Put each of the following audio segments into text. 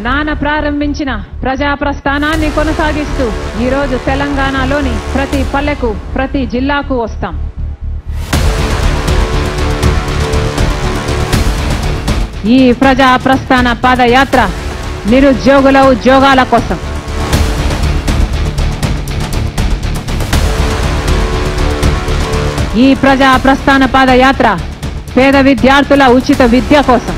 నాన్న ప్రారంభించిన ప్రజా ప్రస్థానాన్ని కొనసాగిస్తూ ఈరోజు తెలంగాణలోని ప్రతి పల్లెకు ప్రతి జిల్లాకు వస్తాం ఈ ప్రజా ప్రస్థాన పాదయాత్ర నిరుద్యోగుల ఉద్యోగాల కోసం ఈ ప్రజా ప్రస్థాన పాదయాత్ర పేద విద్యార్థుల ఉచిత విద్య కోసం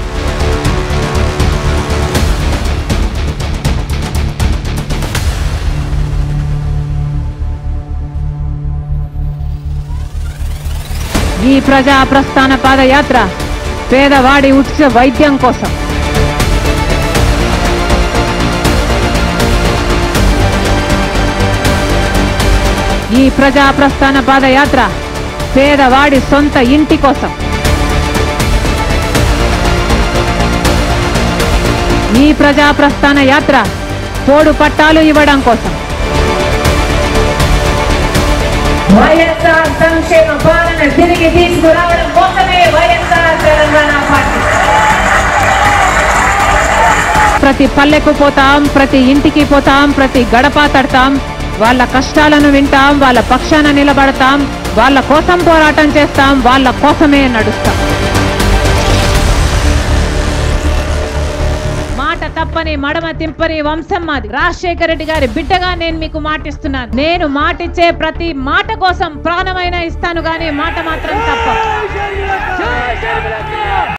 ఈ ప్రజా ప్రస్థాన పాదయాత్ర పేదవాడి ఉచిత వైద్యం కోసం ఈ ప్రజా ప్రస్థాన పాదయాత్ర పేదవాడి సొంత ఇంటి కోసం ఈ ప్రజా ప్రస్థాన యాత్ర పోడు పట్టాలు ఇవ్వడం కోసం వైఎస్ఆర్ సంక్షేమ పాలన తిరిగి తీసుకురావడం కోసమే వైఎస్ఆర్ తెలంగాణ పార్టీ ప్రతి పల్లెకు పోతాం ప్రతి ఇంటికి పోతాం ప్రతి గడప తడతాం వాళ్ళ కష్టాలను వింటాం వాళ్ళ పక్షాన నిలబడతాం వాళ్ళ కోసం పోరాటం చేస్తాం వాళ్ళ కోసమే నడుస్తాం మాట తప్పని మడమ తింపని వంశం మాది రాజశేఖర రెడ్డి గారి బిడ్డగా నేను మీకు మాటిస్తున్నాను నేను మాటిచ్చే ప్రతి మాట కోసం ప్రాణమైనా ఇస్తాను గానీ మాట మాత్రం తప్ప